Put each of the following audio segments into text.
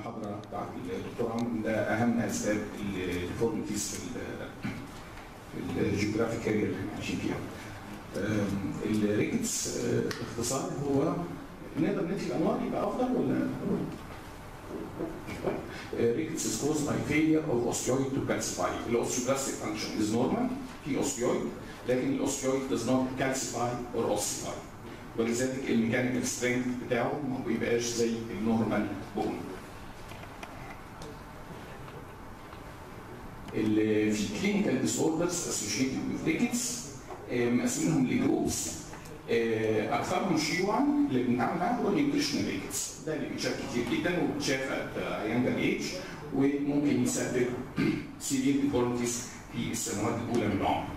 المحاضره بتاعت الدكتور عمرو ده اهم اسباب الديفورميتيز في الجيوغرافيك اريا اللي احنا عايشين فيها. الريكتس باختصار هو نقدر نكتب انواع يبقى افضل ولا ريكتس is caused by failure of osteoid to calcify. الاوستيوبلاستيك function is normal في osteoid لكن الاوستيويد does not calcify or ossify. ولذلك الميكانيكال سترينث بتاعه ما بيبقاش زي النورمال بون. اللي في كلينيكال ديس اوردرز اسوشيتد وذ ريكتس مقسمينهم لجروبس اكثرهم شيوعا اللي بنتعامل معاه هو النيوتريشنال ريكتس ده اللي بيتشاف كتير جدا وبيتشاف ات يانجر ايج وممكن يسبب سيفير ديفورميتيز في السنوات الاولى من العمر.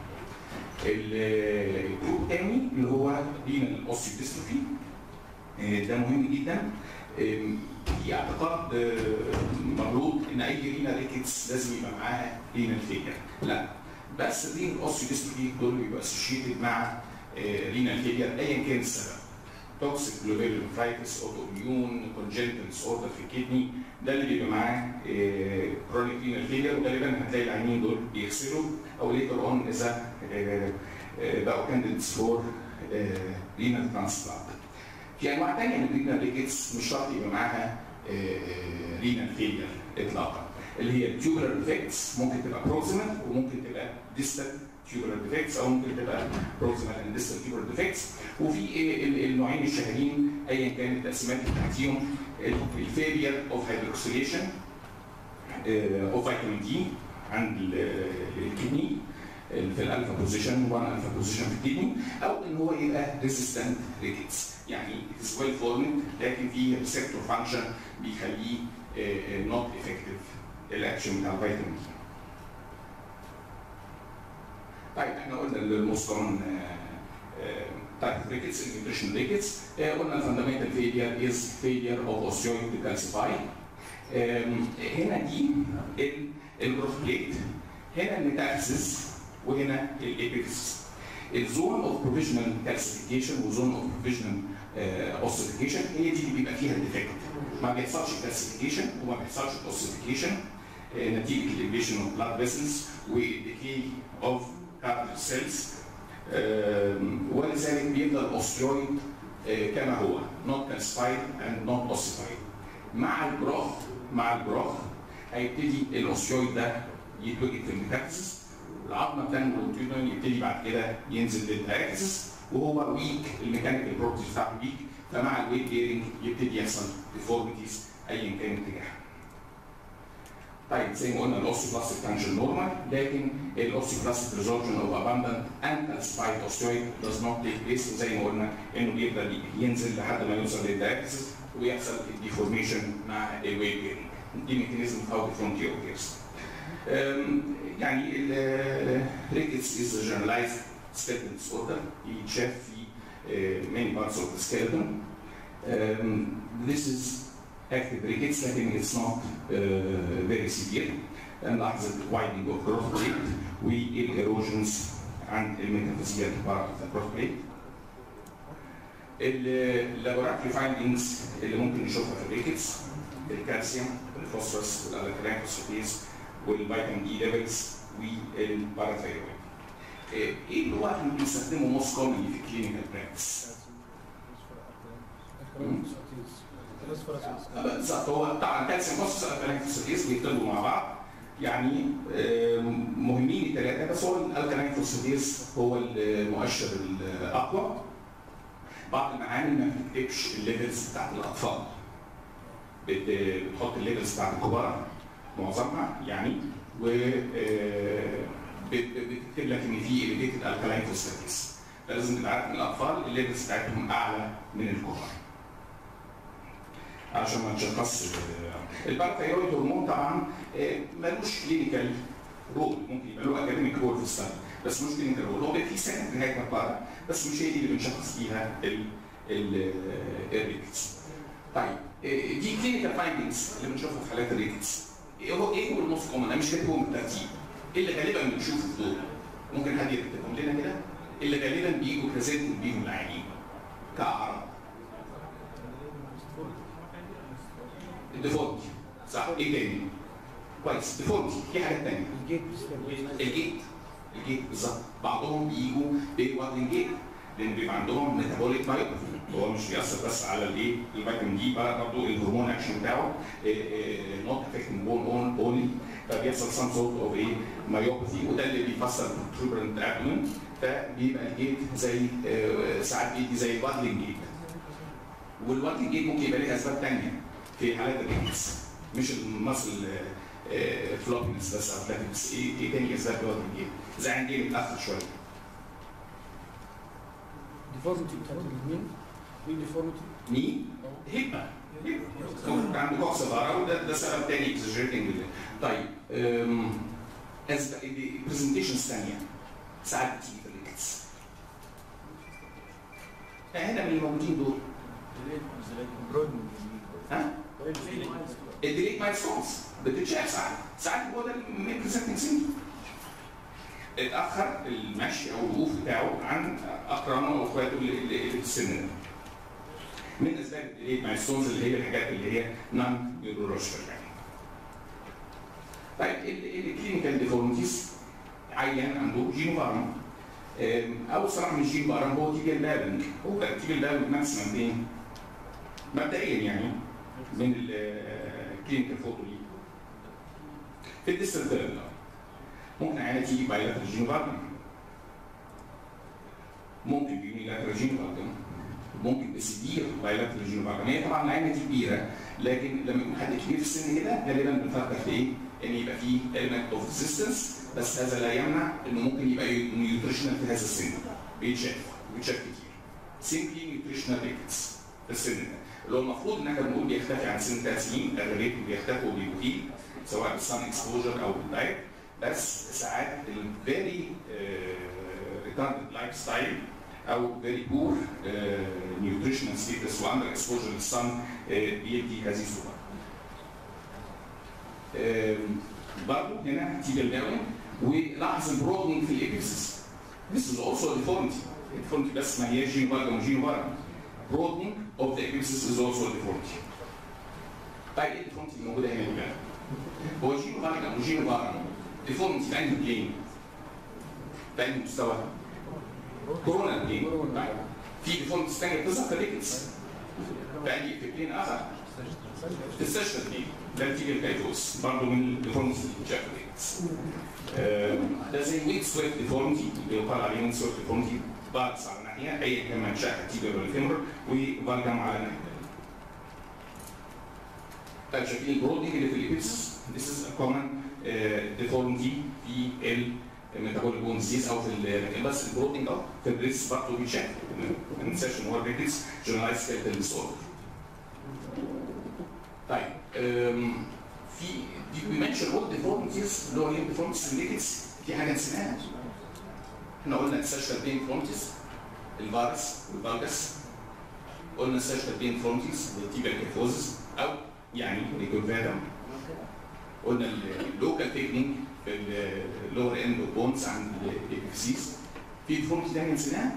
الجروب الثاني اللي هو رينال اوسيوديستروفي ده مهم جدا في اعتقاد مغلوط ان اي رينا ريكتس لازم يبقى معاها رينال فيلير لا بس الرينال اوسيوديستروفي دول بيبقوا اسوشيتد مع رينال فيلير ايا كان السبب توكسيك جلوبيرال نفرايتس اوتو اميون كونجنتال ديس اوردر في الكدني ده اللي بيبقى معاه كرونيك رينال فيلير وغالبا هتلاقي العينين دول بيغسلوا او ليتر اون اذا بقوا كانديدز فور رينال ترانسبلانت. في انواع ثانيه من الرينال ريكتس مش شرط يبقى معاها رينال فيلير اطلاقا اللي هي التيوبولار ديفكتس ممكن تبقى بروكسيمال وممكن تبقى ديستال تيوبولار ديفكتس او ممكن تبقى بروكسيمال اند ديستال تيوبولار ديفكتس وفي النوعين الشهيرين ايا كانت التقسيمات بتاعتيهم الفيلير اوف هيدروكسيليشن اوف فيتامين دي عند الكدني في الالفا بوزيشن 1 الفا بوزيشن في الكدني او ان هو يبقى ريزيستنت ريكتس يعني از ويل فورمد لكن في ريسبتور فانكشن بيخليه نوت افكتيف الاكشن بتاع الفيتامين دي. طيب احنا قلنا الموست كومن تايب ريكتس النيوتريشن ريكتس قلنا الفاندامنتال فيلير از فيلير اوف اوستيويد تو كالسيفاي هنا دي الجروث بليت هنا الميتاكسس وهنا الابيكس الزون اوف بروفيشنال كالسيفيكيشن وزون اوف بروفيشنال اوسيفيكيشن هي دي اللي بيبقى فيها الديفكت ما بيحصلش كالسيفيكيشن وما بيحصلش اوسيفيكيشن نتيجه الانفيشن اوف بلاد فيسلز والديكي اوف كارتج سيلز ولذلك بيفضل اوستيويد كما هو not calcified and not ossified مع الجروث مع الجروث هيبتدي الاوستيويد ده يتوجد في الميتاكسس العظمه بتنمو والتيوبن يبتدي بعد كده ينزل للدايكسس وهو ويك الميكانيكال بروبرتيز بتاعته ويك فمع الويت بيرنج يبتدي يحصل ديفورميتيز ايا كان اتجاهها. طيب زي ما قلنا الاوستيوبلاستيك تانجن نورمال لكن الاوستيوبلاستيك ريزورجن اوف اباندنت اند كالسيفايد اوستيويد does not take place وزي ما قلنا انه بيفضل ينزل لحد ما يوصل للدايكسس ويحصل الديفورميشن مع الويت بيرنج. دي ميكانيزم هاو ديفورمتي اوكيرز. يعني الريكتس از جنرالايزد skeleton disorder يتشاف في uh, many parts of the skeleton. Um, this is active rickets لكن it's not uh, very severe. نلاحظ widening of growth plate والايروجنز عند الميتافيزيال part of the growth plate. اللابوراتوري فايندنجز اللي ممكن نشوفها في الريكتس الكالسيوم الفوسفورس والالكالين فوسفاتيز والفيتامين دي ليفلز والباراثايرويد. ايه اللي هو احنا بنستخدمه موست كومنلي في الكلينيكال براكتس؟ بالظبط هو طبعا كالسيوم فوسفورس الكالين فوسفاتيز بيختلفوا مع بعض يعني مهمين الثلاثه بس هو الالكالين فوسفاتيز هو المؤشر الاقوى بعض المعامل ما بتكتبش الليفلز بتاعت الاطفال بتحط الليفلز بتاعت الكبار معظمها يعني و بتكتب لك ان في اليفيتد الكالاين فوسفاتيز فلازم تبقى عارف ان الاطفال الليفلز بتاعتهم اعلى من الكبار عشان ما نشخص الباراثايرويد هرمون طبعا ملوش كلينيكال رول ممكن يبقى له اكاديميك رول في السنه بس مش كلينيكال رول هو في سنه نهايه مقبره بس مش هي دي اللي بنشخص فيها الريكتس طيب دي كلينيكال فايندنجز اللي بنشوفها في حالات الريكتس ايه هو ايه هو الموست كومن انا مش كاتبهم بالترتيب اللي غالبا بنشوفه في دول ممكن حد يكتبهم لنا كده اللي غالبا بيجوا بريزنت بيهم العيانين كاعراض الديفولت صح ايه تاني؟ كويس ديفولتي في حاجات تانية الجيت بيسلم الجيت الجيت بالظبط بعضهم بيجوا بوادن جيت لان بيبقى عندهم ميتابوليك مايوباثي هو مش بيأثر بس على الايه الفيتامين دي بقى برضه الهرمون اكشن بتاعه نوت افكتنج بون اون اونلي فبيحصل سام سورت اوف ايه مايوباثي وده اللي بيفسر تروبرنت ابدومن فبيبقى الجيت زي آه، ساعات بيدي زي الوادلينج جيت والوادلينج جيت ممكن يبقى ليه اسباب ثانيه في حالات الريكس مش المصل فلوبنس بس او فلاتنس ايه ايه تاني اسباب الوادلينج جيت زي عندي متاخر شويه ديفورمتي بتاعت الاثنين في ديفورمتي مين؟ هبه هبه عنده كوع صغيره وده ده سبب تاني اكزاجريتنج طيب أم، اسباب برزنتيشنز ثانيه ساعات بتيجي في الريكتس هنا من الموجودين دول ها؟ الديليت مايلستونز بتتشاف ساعات ساعات هو ده المين بريزنتنج سيمتوم اتاخر المشي او الوقوف بتاعه عن اقرانه واخواته اللي اللي في السن ده من اسباب الديليت مايلستونز اللي هي الحاجات اللي هي نون نيورولوجيكال يعني طيب الكلينيكال ديفورميتيز عيان عنده جين فارم او الصراحه مش جين فارم هو تيجي بابنج هو تيجي بابنج ماكسيمم فين؟ مبدئيا يعني من الكلينيكال فوتو دي في الديستنت تيرمينال ممكن عينه تيجي بايلاترال جين فارم ممكن بيونيلاترال جين فارم ممكن بسيفير بايلاترال جين فارم هي طبعا العينه دي كبيره لكن لما يكون حد كبير في السن كده غالبا بنفكر في ايه؟ ان يبقى فيه element اوف ريزيستنس بس هذا لا يمنع انه ممكن يبقى نيوتريشنال في هذا السن بيتشاف بيتشاف كتير سيمبلي نيوتريشنال ريكتس في السن ده اللي هو المفروض ان احنا بنقول بيختفي عن سن ثلاث سنين اغلبيتهم بيختفوا وبيبقوا سواء بالسان اكسبوجر او بالدايت بس ساعات الفيري ريتاردد لايف ستايل او فيري بور نيوتريشنال ستيتس واندر اكسبوجر للسن بيدي هذه الصوره. برضه هنا تيجي الداون ولاحظ البرودنج في الابيسس This is also a deformity. deformity بس ما هياش جين فارجم وجين فارجم. broadening of the ellipsis is also a deformity. طيب ايه الديفورمتي اللي موجوده هنا بقى؟ هو جينو فارجم وجينو فارجم ديفورمتي في انهي بلين؟ في انهي مستوى؟ كورونا بلين طيب في ديفورمتي ثانيه بتظهر في الريكتس في انهي في بلين اخر؟ في السيشن بلين ده بتيجي الكايتوس برضه من الديفورمتي اللي بتشاف في الريكتس ده زي ويك سويت ديفورمتي اللي يقال عليه ويك سويت ديفورمتي بارتس على ناحيه اي كان منشاها تيبر ولا فيمر وفالجم على ناحيه طيب شايفين البرودنج اللي في الابيس This is a common uh, deformity في الميتابوليك بون ديزيز او في ال- بس البرودنج اه في البريس برضه بيتشاف ما ننساش ان هو البريس جنرالايز سكيلتال ديسوردر طيب أم، في دي وي منشن اول ديفورميتيز اللي هو ايه ديفورميتيز الليكتس في حاجه نسيناها احنا قلنا السيشوال بين فرونتيز الفارس والفالجس قلنا السيشوال بين فرونتيز والتيبيال كيفوزس او يعني ريكورفادم قلنا اللوكال تكنيك في اللور اند بونز عند الابيكسيس في ديفورمتي تانية نسيناها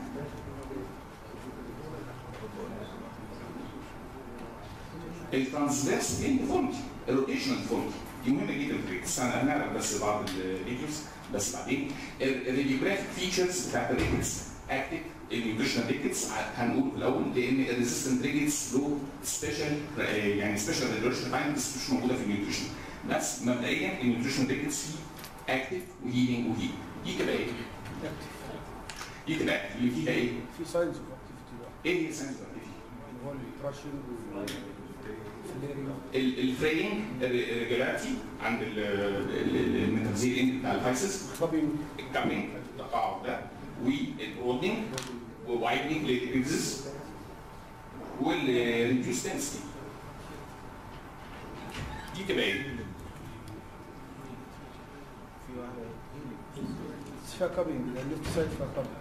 الترانسفيرس بين ديفورمتي الروتيشنال ديفورمتي دي مهمه جدا في الريكس انا هنعرف بس بعض الفيديوز بس بعدين الريديوجرافيك فيتشرز بتاعت الريكتس اكتف النيوتريشنال ريكتس هنقوله في الاول لان الريزيستنت ريكتس له سبيشال يعني سبيشال ريديوشن فايندنجز مش موجوده في النيوتريشن بس مبدئيا النيوتريشنال ريكتس فيه اكتف وهيلينج وهيل دي تبقى ايه؟ دي تبقى active. اللي فيها ايه؟ في ساينز اوف اكتيفيتي بقى ايه هي ساينس اللي هو التراشن والفليرنج الفرينج الريجولاريتي عند الميتافيزيل اند بتاع الفايسز كلابينج الكامينج التقاعد ده والبرودنج ووايدنج للإكزيس والريديوس دنسيتي دي تبقى ايه؟ في واحده فيها كابينج الليفت سايد فيها كابينج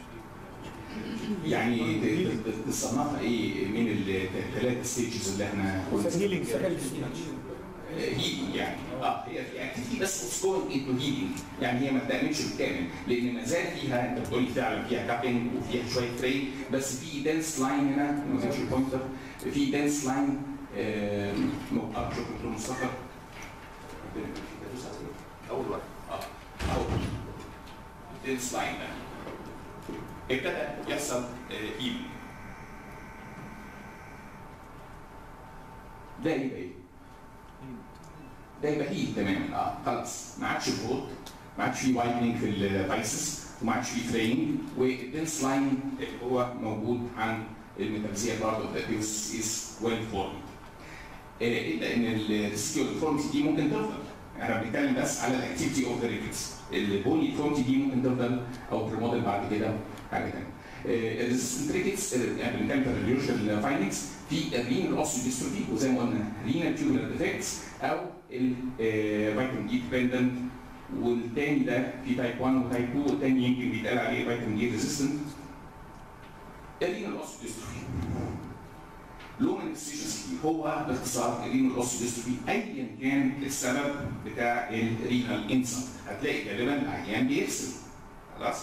يعني ت- ت- تصنفها ايه من الثلاث ستيجز اللي احنا هيلينج هيلينج يعني اه هي في اكتيفيتي بس اتس جوينج انتو هيلينج يعني هي ما بتعملش بالكامل لان ما زال فيها انت بتقول لي فعلا فيها كابينج وفيها شويه فري بس في دنس لاين هنا ما زالش البوينتر في دنس لاين اه شكرا مصطفى اول واحد اه اهو الدنس لاين ده ابتدى يحصل هيل ده يبقى ايه؟ ده يبقى هيل تماما اه خلاص ما عادش برود ما عادش فيه وايدنينج في الفايسز وما عادش فيه فرينج والدنس لاين اللي هو موجود عن الميتالزيا بارت اوف ذا بيوس از ويل فورمد الا ان الريسكيو ديفورمتي دي ممكن تفضل احنا بنتكلم بس على الاكتيفيتي اوف ذا ريكتس البوني ديفورمتي دي ممكن تفضل او بريموديل بعد كده حاجه ثانيه الريزستنت ريكتس يعني بنتكلم في الريليوشن فايندنجز في الرينال اوسو ديستروفي وزي ما قلنا رينال تيوبولار ديفكتس او الفيتامين دي ديبندنت والتاني ده في تايب 1 وتايب 2 والتاني يمكن بيتقال عليه فيتامين دي ريزيستنت الرينال اوسو ديستروفي له مانيفستيشنز كتير هو باختصار الرينال اوسو ديستروفي ايا كان السبب بتاع الرينال انسان هتلاقي غالبا العيان بيرسم خلاص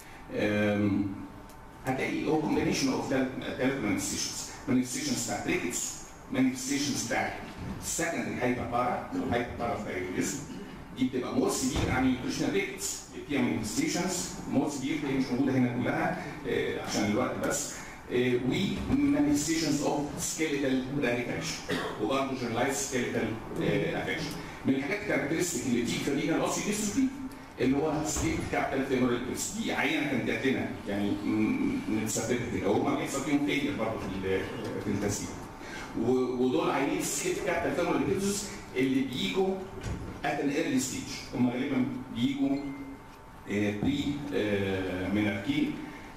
هتلاقي هو كومبينيشن اوف ثلاث مانيفستيشنز مانيفستيشنز بتاعت ريكتس مانيفستيشنز بتاعت سكندري هايبر بارا او هايبر بارا ثايرويدزم دي بتبقى مور سيفير عن النيوتريشنال ريكتس فيها مانيفستيشنز مور سيفير هي مش موجوده هنا كلها آه عشان الوقت بس ومانيفستيشنز اوف سكيليتال راديكالشن وبرضه جنرالايز سكيليتال افكشن من الحاجات الكاركترستيك اللي بتيجي في الرينال اوسي ديستروفي اللي هو سليب كابيتال فيمورال بيرس دي عينه كانت جات لنا يعني متثبته كده وهم بيحصل فيهم فيلير برضه في في التسليم ودول عينين سليب كابيتال فيمورال بيرس اللي بيجوا ات ان ايرلي ستيج هم غالبا بيجوا بري مناركي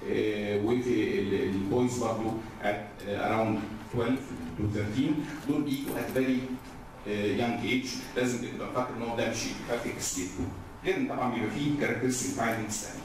وفي البويز برضه ات اراوند 12 تو 13 دول بيجوا ات فيري يانج ايج لازم تبقى فاكر ان هو ده مش فاكر ستيت غير طبعا بيبقى فيه كاركترستيك فايندنجز ثانيه.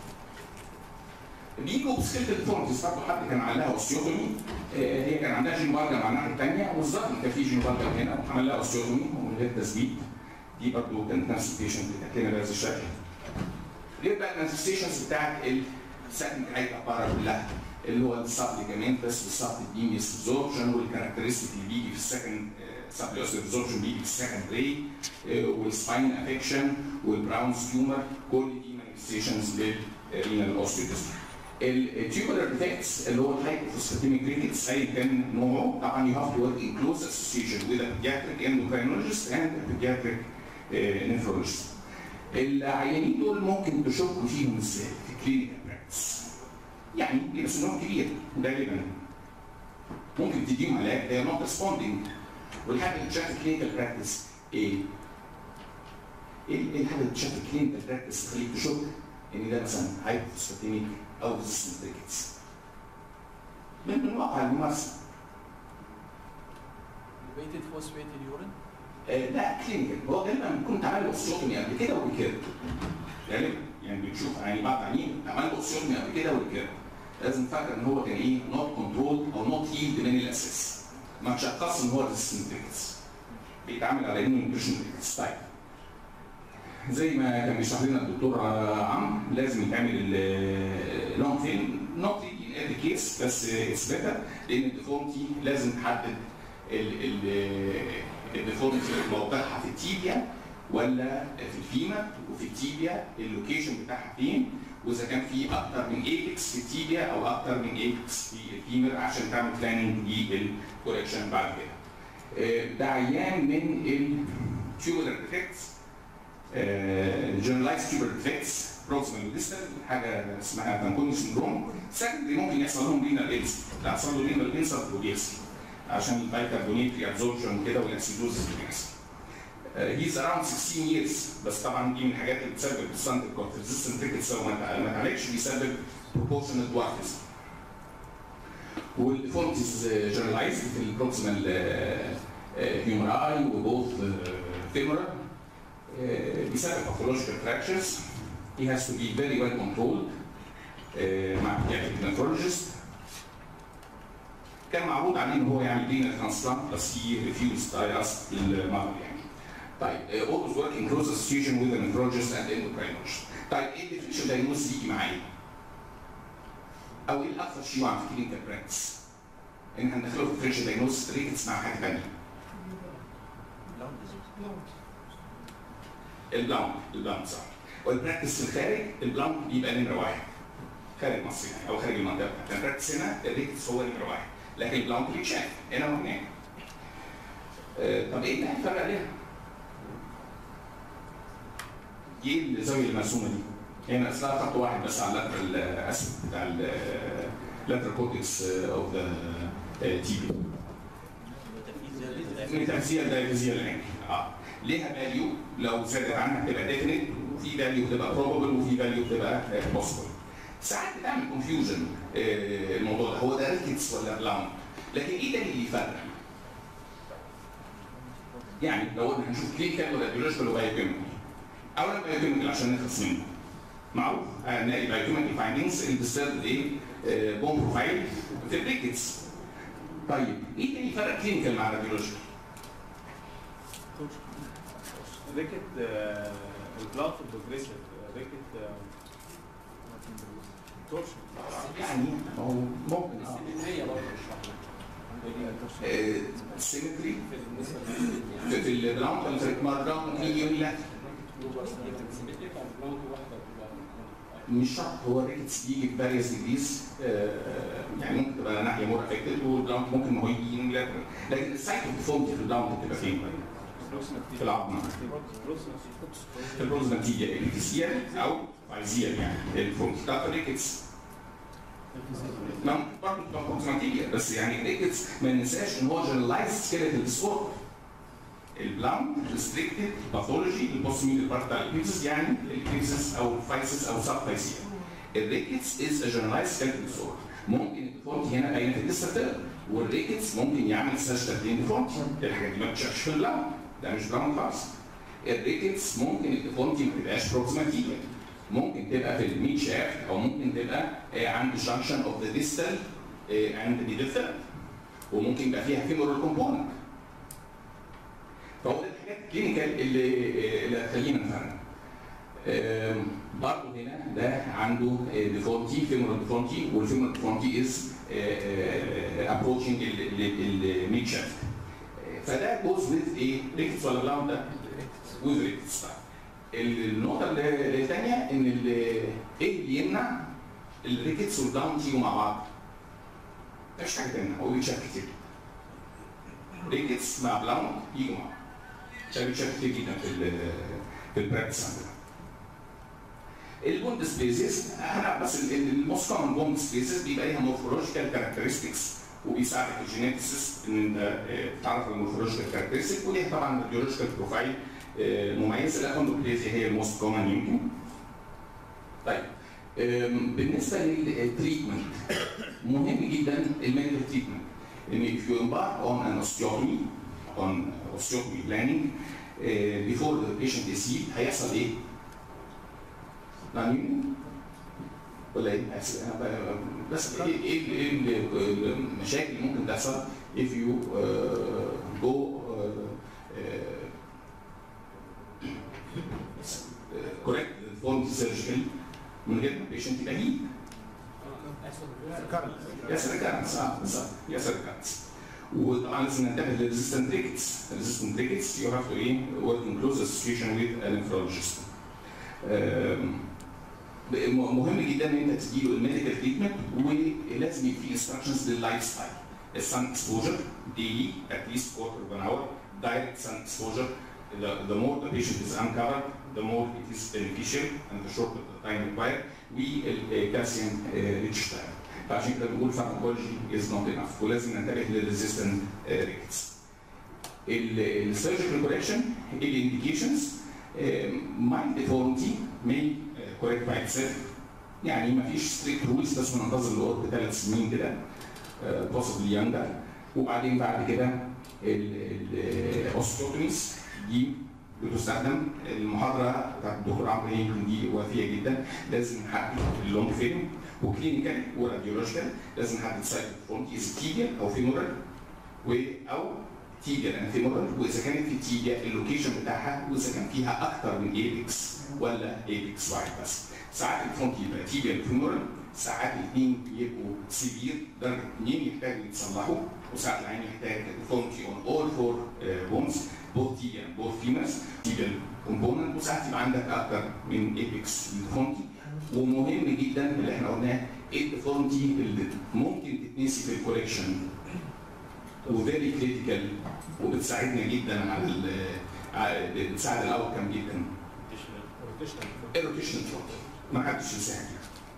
بيجوا بسكيلت ديفورمتيز برضه حد كان عندها اوستيوتومي هي كان عندها جين بارجم على الناحيه الثانيه والظاهر كان في جين بارجم هنا وعمل لها اوستيوتومي ومن غير تثبيت دي برضه كانت نفس البيشنت كانت لنا بهذا الشكل. غير بقى المانيفستيشنز بتاعت السكند هايبر بارا كلها اللي هو السبليكامنت بس والسبليكيميس ابزوربشن والكاركترستيك اللي بيجي في السكند سبليوس ابزوربشن بيجي في السكند ري والسباين افكشن والبراون تيومر كل دي مانيفستيشنز للرينال اوستيوتيزم التيوبولار ديفكتس اللي هو الهايبوفوسفاتيميك ريكتس ايا كان نوعه طبعا يو هاف تو ورك ان كلوز اسوسيشن وذ بيدياتريك اندوكراينولوجيست اند بيدياتريك نيفرولوجيست العيانين دول ممكن تشكوا فيهم ازاي في كلينيكال براكتس يعني بيبقى سنهم كبير غالبا ممكن تديهم علاج they are not responding والحاجه اللي بتشكل كلينيكال براكتس ايه؟ ايه الحاجه اللي بتشكل كلينيكال براكتس تخليك تشك ان ده مثلا هايبوفوسفاتيميك او ريزيستنت ريكتس من من واقع الممارسه Weighted phosphate in urine? آه لا كلينيكال هو غالبا كنت عامل اوستيوتومي قبل كده وكده غالبا يعني بنشوف يعني بعض عيانين عملت اوستيوتومي قبل كده وكده لازم فاكر ان هو كان ايه نوت كنترول او نوت هيلد من الاساس ما تشخص ان هو ريزيستنت ريكتس بيتعامل على انه نيوتريشن ريكتس طيب زي ما كان بيشرح لنا الدكتور عمرو لازم يتعمل اللونج فيلم نوت ان ايفري كيس بس اتس بيتر لان الديفورمتي لازم تحدد الديفورمتي موقعها في التيبيا ولا في الفيما وفي التيبيا اللوكيشن بتاعها فين واذا كان في اكتر من ايبكس في التيبيا او اكتر من ايبكس في الفيمر عشان تعمل بلاننج للكوركشن بعد كده. ده عيان من التيوبولار ديفكتس جنرالايز تيوبولار ديفكتس بروكسيمال ديستال حاجه اسمها فانكوني سندروم سكندري ممكن يحصل لهم رينال انسل يحصل له رينال انسل وبيحصل عشان البايكربونيت ريابزوربشن كده والاسيدوزس اللي بيحصل. هيز اراوند 16 years بس طبعا دي من الحاجات اللي بتسبب السانتر كورت ريزيستنت ريكتس لو ما اتعالجش بيسبب بروبورشنال دوارفيزم. والديفورمتيز جنرالايزد في البروكسيمال هيومراي وبوث فيمورال بيسبب باثولوجيكال فراكشرز he has to be very well controlled مع pediatric nephrologist كان معروض عليه ان هو يعمل رينال ترانسبلانت بس he refused I asked المرض يعني طيب uh, always work in close association with a nephrologist and endocrinologist. طيب ايه الديفرنشال دايجنوز يجي معايا؟ او ايه الاكثر شيوعا في كلينيكال براكتس؟ ان هندخله في ديفرنشال دايجنوز ريكتس مع حاجه ثانيه. Lung disease. البلاونت البلاونت صح والبراكتس في الخارج البلاونت بيبقى نمره واحد خارج مصر يعني او خارج المنطقه بتاعتنا البراكتس هنا الريكتس هو نمره واحد لكن البلاونت بيتشاف هنا وهناك آه، طب ايه اللي هيفرق ليها؟ ايه الزاويه المرسومه دي؟ هنا اصلها خط واحد بس على اللاترال اسيد بتاع اللاترال كورتكس اوف ذا تي بي التمثيل الدايفيزيال انجل اه ليها فاليو لو زادت عنها بتبقى ديفينيت في فاليو بتبقى بروبابل وفي فاليو بتبقى بوسيبل ساعات بتعمل كونفيوجن الموضوع ده هو ده ريكتس ولا بلاونت لكن ايه ده اللي يفرق؟ يعني لو قلنا هنشوف كلينيكال ولا بيولوجيكال وبايوكيميكال اولا بايوكيميكال عشان نخلص منه معروف هنلاقي بايوكيميكال فايندنجز اللي بتستخدم ايه بوم بروفايل في الريكتس طيب ايه تاني فرق كلينيكال مع الراديولوجيكال؟ ريكت البلاط بروجريسيف ريكت تورشن يعني ما هو ممكن اه هي برضه اشرح سيمتري في في الجراوند ولا في الجراوند ممكن يجي يقول لا مش شرط هو الريكتس بيجي في فاريوس ديجريز يعني ممكن تبقى ناحيه مور افكتد والجراوند ممكن هو يجي يونيلاترال لكن السايت اوف ديفورمتي في الجراوند بتبقى فين؟ في العظم في البروزنتيجيا الفيسيال او فايزيال يعني الفورمتي بتاعت الريكتس نعم برضه بتبقى بروكسيماتية بس يعني الريكتس ما ننساش ان هو جنرالايز سكيلتال ديسوردر البلاون ريستريكتد باثولوجي البوستميديال بارت بتاع الابيسس يعني الابيسس او الفايسس او سب فايسيا الريكتس از ا جنرالايز سكيلتال ديسوردر ممكن الديفورمتي هنا باينه في الديستاتير والريكتس ممكن يعمل ساشتاتين ديفورمتي الحاجات دي ما بتشافش في البلاون ده مش بلاون خالص الريكتس ممكن الديفورمتي ما تبقاش بروكسيماتية ممكن تبقى في الميد شافت او ممكن تبقى آه، عند الجنكشن اوف ذا ديستال عند ميدل ثيرد وممكن يبقى فيها فيمورال كومبوننت فهو ده الحاجات الكلينيكال اللي آه، اللي هتخلينا نفهم آم، برضه هنا ده عنده ديفورمتي فيمورال ديفورمتي والفيمورال ديفورمتي از ابروتشنج الميد شافت فده جوز ويز ايه ريكتس ولا بلاون ده؟ ويز ريكتس طيب النقطة اللي- الثانية إن ال- إيه اللي يمنع الريكتس والداونز يجوا مع بعض؟ مفيش حاجة تانية هو بيتشاف كتير. ريكتس مع بلاون يجوا مع بعض. ده بيتشاف كتير جدا في ال في البراكتس عندنا. البوند سبيسز انا بس الموست كومن بوند سبيسز بيبقى ليها مورفولوجيكال كاركترستكس وبيساعدك الجينيتكسس ان انت آه، تعرف المورفولوجيكال كاركترستيك وليها طبعا البيولوجيكال بروفايل مميز الاكوندوبليزيا هي الموست كومن يمكن. طيب أم، بالنسبه للتريتمنت مهم جدا الميديكال تريتمنت ان if you embark on an osteotomy on osteotomy planning uh, before the patient is healed هيحصل ايه؟ يعني ولا ايه؟ هيحصل- أنا ب- بس ايه ايه ايه ال- المشاكل اللي ممكن تحصل if you uh, go uh, uh, كوريكت فورم سيرجيكال من غير ما البيشنت يبقى هيل يس ريكارنس اه بالظبط يس ريكارنس وطبعا لازم ننتبه للريزيستنت ريكتس الريزيستنت ريكتس يو هاف تو ايه ورك ان كلوز اسوشيشن وذ انفرولوجيست مهم جدا ان انت تديله الميديكال تريتمنت ولازم يبقى في انستراكشنز لللايف ستايل السن اكسبوجر ديلي ات ليست كوارتر اوف ان اور direct sun exposure the, the more the patient is uncovered the more it is beneficial and the shorter the time required والكالسيوم ريتش تايم فعشان كده بنقول pharmacology is not enough ولازم ننتبه للريزيستنت ريكتس السيرجيكال كوريكشن الانديكيشنز مايند ديفورمتي may كوريكت باي itself يعني ما فيش ستريكت رولز بس بننتظر لغايه ثلاث سنين كده possibly younger وبعدين بعد كده الاوستيوتوميز دي بتستخدم المحاضره بتاعت الدكتور عمرو يمكن دي وافيه جدا لازم نحدد اللونج فيلم وكلينيكال وراديولوجيكال لازم نحدد سايت فرونتيز تيجيال او فيمورال و او تيجيال اند فيمورال واذا كانت في تيجيا اللوكيشن بتاعها واذا كان فيها اكتر من ايبكس ولا ايبكس واحد بس ساعات الفرونت يبقى تيجيال فيمورال ساعات الاثنين بيبقوا سيفير لدرجه الاثنين يحتاجوا يتصلحوا وساعات العين يحتاج ديفورمتي اون اول فور بونز بوث تيبيا بوث فيمرز تيبيال كومبوننت وساعات يبقى عندك اكتر من ايبكس ديفورمتي ومهم جدا اللي احنا قلناه ايه الديفورمتي اللي ممكن تتنسي في الكوليكشن وفيري كريتيكال وبتساعدنا جدا على ال- على- بتساعد الاوت كام جدا الروتيشن فلوت ما حدش ينساها دي.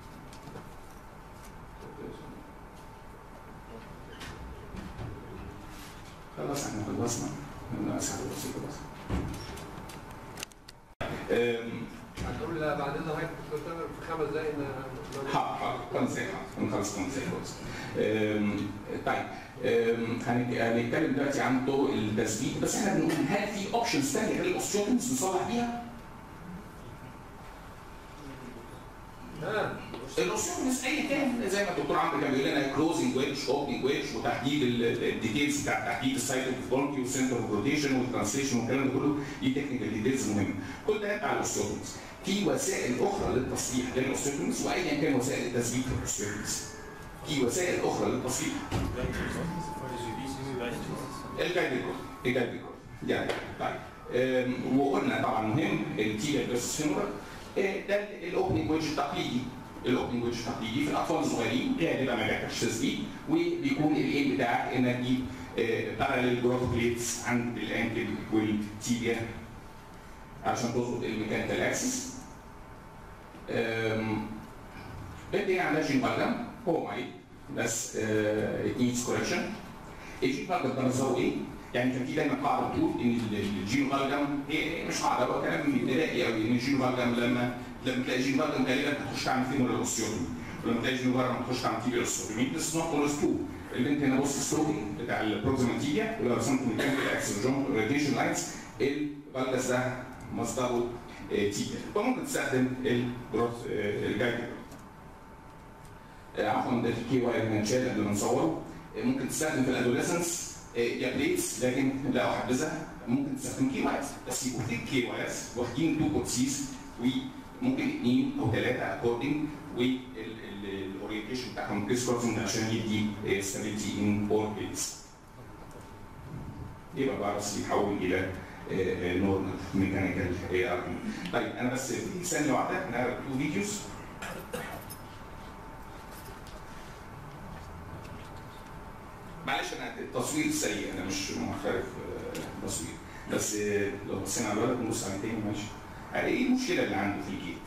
خلاص احنا خلصنا من اسعد البسيطه بس أم، هتقول لا بعد اذن حضرتك دكتور تامر في خمس دقايق ن- حاضر حاضر خمس دقايق حاضر نخلص خمس دقايق خالص أم، طيب أم، هنك- هنتكلم دلوقتي عن طرق التثبيت بس احنا بنقول هل في اوبشنز ثانيه غير الاوستيوتومز نصلح بيها؟ ها الاوستيوتومز اي كان زي ما الدكتور عمرو كان بيقول لنا كلوزنج ويدج اوبننج ويدج وتحديد ال- الديتيلز بتاع تحديد السايت اوف فولكي والسنتر اوف روتيشن والترانسليشن والكلام ده كله دي تكنيكال ديتيلز مهمه كل ده على الاوستيوتومز في وسائل اخرى للتصليح غير الاوستيوتومز وايا كان وسائل التثبيت في الاوستيوتومز في وسائل اخرى للتصليح الجايد كورد الجايد كورد يعني طيب أم، وقلنا طبعا مهم التيبيا فيرسس فيمورال ده الاوبننج ويدج التقليدي الاوبننج ويدج التقليدي في الاطفال الصغيرين غالبا ما بيحتاجش تثبيت وبيكون الايم بتاعك انك تجيب باراليل جروث بليتس عند الانكل والتيبيا عشان تظبط الميكانيكال اكسس بدي عندها جين بلغم هو معي بس ات نيدز كوركشن الجين بلغم ده نظره ايه؟ يعني كان في دايما قاعده بتقول ان الجين بلغم هي مش قاعده بقى كلام ابتدائي قوي ان الجين بلغم لما لما تلاقي جين بلغم غالبا هتخش تعمل فين ولا الاوستيوتومي ولما تلاقي جين بلغم هتخش تعمل تيبيا الاوستيوتومي بس نوت اولز تو البنت هنا بص ستروكينج بتاع البروكسيمال تيبيا ولو رسمت ميكانيكال اكسس راديشن لاينز الفالجاس ده مصدره آه، تيبيا فممكن تستخدم الجروث الجايد عفوا ده الكي واي اللي هنشال قبل ما نصوره آه، ممكن تستخدم في الادوليسنس يا بليتس لكن لا احبذها ممكن تستخدم كي وايز بس يبقوا اثنين كي وايز واخدين تو كوتسيز وممكن اثنين او ثلاثه اكوردنج والاورينتيشن بتاعهم كريس كروسنج عشان يدي ستابيليتي ان اول بليتس يبقى بعرف يتحول الى نورمال ميكانيكال اي ار طيب انا بس في ثانيه واحده نعرض تو فيديوز معلش انا التصوير سيء انا مش محترف آه، تصوير بس آه، لو بصينا على الولد نبص عليه تاني ماشي آه، ايه المشكله اللي عنده في الجيت؟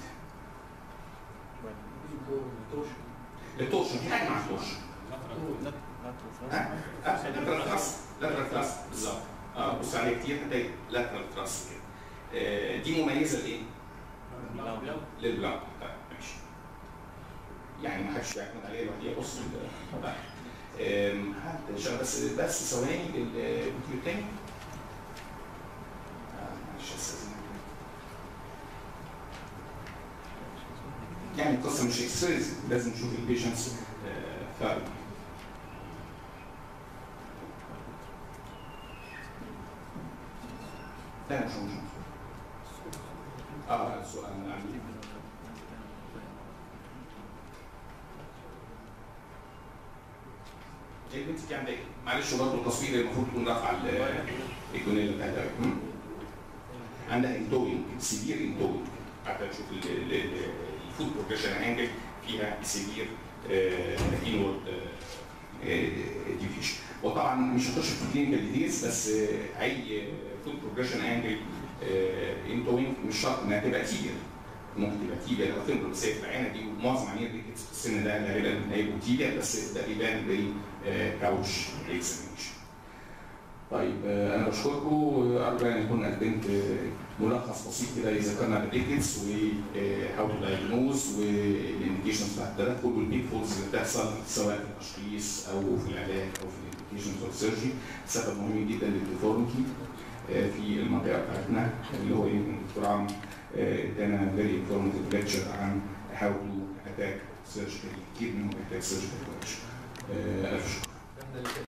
التورشن في حاجه مع التورشن ها؟ لاترال تراس لاترال تراس بالظبط اه بص عليه كتير هتلاقي لاترال تراس كده آه، دي مميزه لايه؟ للبلاك طيب ماشي يعني ما حدش بيعتمد عليها لوحديها بص ال- طيب آم، هات شغل بس بس ثواني الفيديو التاني آه، معلش استاذنك يعني القصه مش اكسرسايز لازم نشوف البيشنتس فرق لا مش مش اه السؤال انا عندي ايه اللي انت في عندك معلش برضه التصوير المفروض يكون رافع ال- الجونيلا بتاعتها هم؟ عندها انتوينج سيفير انتوينج حتى تشوف الفود بروجريشن انجل فيها سيفير انورد ديفيشن وطبعا مش هخش في كلينيكال ديتيلز بس آه، اي فود بروجريشن انجل انتوينج مش شرط انها تبقى تيبيا ممكن تبقى تيبيا او تمبر بس هي في العينه دي ومعظم عينين الريكتس في السن ده غالبا هيبقوا تيبيا بس ده بيبان بال كاوتش اكزامينشن. طيب آه، انا بشكركم وارجو ان اكون قدمت آه، ملخص بسيط كده لذكرنا الريكتس وهاو تو دايجنوز والانديكيشنز بتاعت التدخل والبيك فولز اللي بتحصل سواء في التشخيص او في العلاج او في الانديكيشنز اوف سيرجي سبب مهم جدا للديفورميتي آه، في المنطقه بتاعتنا اللي هو يمكن الدكتور عمرو آه، ادانا فيري انفورماتيف ليكتشر عن هاو تو اتاك سيرجيكال كتير منهم بيحتاج سيرجيكال كوركشن الف شكر